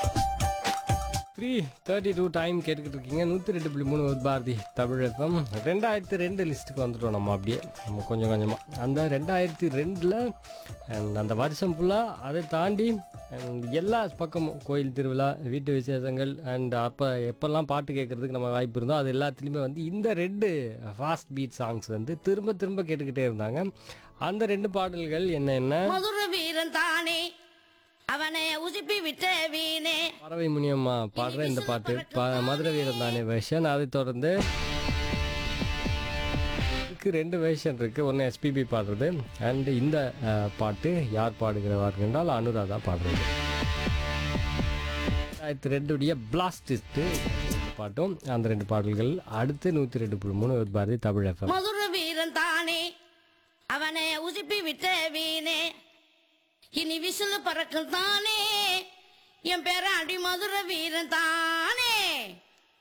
three thirty two time கேட்டுக்கிட்டு இருக்கீங்க நூற்றி ரெண்டு புள்ளி மூணு பாரதி தமிழ் எஃப்எம் ரெண்டாயிரத்தி ரெண்டு லிஸ்ட்டுக்கு வந்துட்டோம் நம்ம அப்படியே நம்ம கொஞ்சம் கொஞ்சமாக அந்த ரெண்டாயிரத்தி ரெண்டில் அந்த வருஷம் ஃபுல்லாக அதை தாண்டி and எல்லா பக்கமும் கோயில் திருவிழா வீட்டு விசேஷங்கள் அண்ட் அப்போ எப்போல்லாம் பாட்டு கேட்குறதுக்கு நம்ம வாய்ப்பு இருந்தோ அது எல்லாத்துலேயுமே வந்து இந்த ரெண்டு ஃபாஸ்ட் பீட் சாங்ஸ் வந்து திரும்ப திரும்ப கேட்டுக்கிட்டே இருந்தாங்க அந்த ரெண்டு பாடல்கள் என்ன என்ன மதுர வீரன் தானே அவனை உசுப்பி விட்ட வீணே பறவை முனியம்மா பாடுற இந்த பாட்டு ப- மதுரை வீரன் தானே வெர்ஷன் அதை தொடர்ந்து இதுக்கு ரெண்டு வெர்ஷன் இருக்கு ஒன்று எஸ்பிபி பாடுறது அண்ட் இந்த அஹ், பாட்டு யார் பாடுகிறவார்கள் என்றால் அனுராதா பாடுறது ரெண்டாயிரத்தி ரெண்டுடைய பிளாஸ்டிஸ்ட்டு பாட்டும் அந்த ரெண்டு பாடல்கள் அடுத்து நூற்றி ரெண்டு புள்ளி மூணு பாரதி தமிழ் எஃப்எம் மதுர வீரன் தானே அவனை உசுப்பி விட்ட வீணே இனி விசிலு பறக்கும் தானே என் பேர அடி மதுர வீரன் தானே